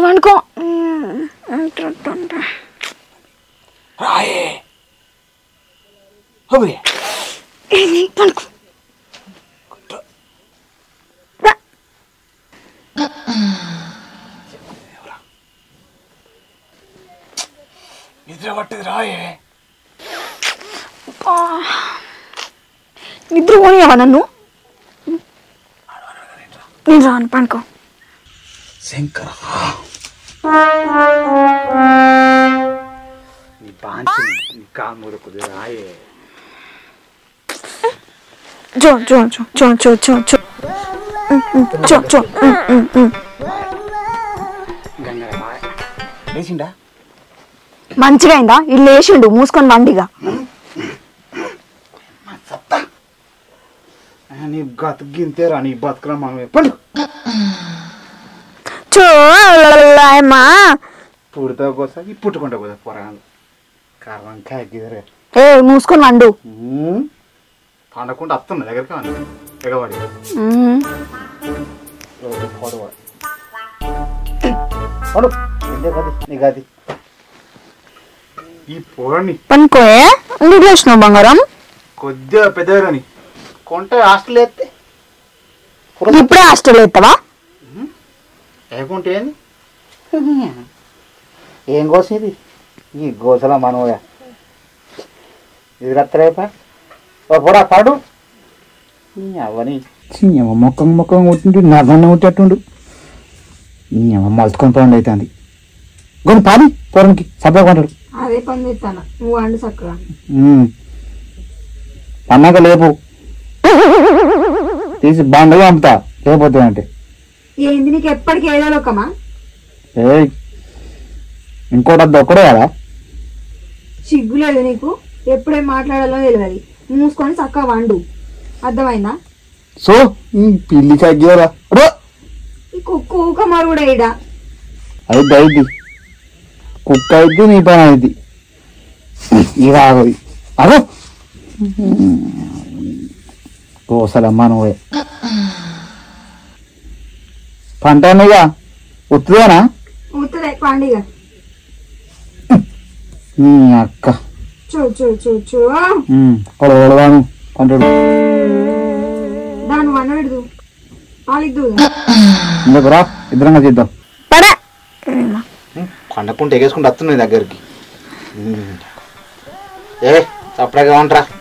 ఇక్కడ వండుకో రాయే హోబే పండుకో నిద్ర పట్టేది రాయే నిద్ర పోనీయవా నన్ను నేను రాను పండుకో శంకర నీ పాంచి నీ కామూర కొద్ది రాయే చో చో చో చో చో చో చో చో చో గంగర రాయ్ లేచిండా మంచిగా అయిందా ఇల్లు వేసిండు మూసుకొని వండిగా సత్తా ఆ, నీ బతుకింతేరా నీ బతుకురా మనమే పండు చో అమ్మా పుడతా కోసం ఈ పుట్టుకుంటా కదా పొరగాను కారణం కాగిదరే ఏ మూసుకొని వండు పండకుండా వస్తున్నా దగ్గరికి అని ఎగబడి మ్మ్. పొడవాడు పడు ఇదే గది నీ గది ఈ పొరని పనుకోయే నిద్ర వేసినావు బంగారం కొద్దిగా పెద్దగాని కొంటే హాస్టల్ ఎత్తే ఇప్పుడే హాస్టల్ ఎత్తావా లేకుంటే ఏంది ఏం కోసం ఇది ఈ గోసల మనోగా ఇది రత్తరేపా ఓ పొడా పడు అవని మొక్కం మొక్కం కొట్టిండు నవ్వన్న కొట్టేట్టుండు మలుచుకొని పండు అవుతుంది కొన్ని పాలి పొరంకి సబ్బా కొంటాడు అదే పని చేస్తాను నువ్వు వండు చక్కగా అన్నాక లేపు తీసి బండగా అమ్ముతా లేకపోతే అంటే ఏంది నీకు ఎప్పటికి ఏదో లోకమా ఏయ్ ఇంకోటి అది ఒక్కడే కదా సిగ్గు లేదు నీకు ఎప్పుడేం మాట్లాడాలో తెలియదు మూసుకొని చక్కగా వండు అర్థమైందా సో ఈ పిల్లి తగ్గారా ఈ కుక్క ఊక మరుగుడ ఈడ అయితే అయింది కుక్క అయితే నీ పని అయింది ఇక ఆగది అగో కోసలమ్మా నువ్వే పంట ఇక ఉత్తుదేనా ఉత్తదే పండిగ నీ అక్క చూ చూ చూ చూ కొడవాను పంటడు దాని వన్న పెడదు పాలిద్దు ఇందుకు రా ఇద్దరంగా చేద్దాం పడా పండకుంటే ఎగేసుకుంటూ వస్తున్నాయి దగ్గరికి ఏ చప్పడగా ఉంటారా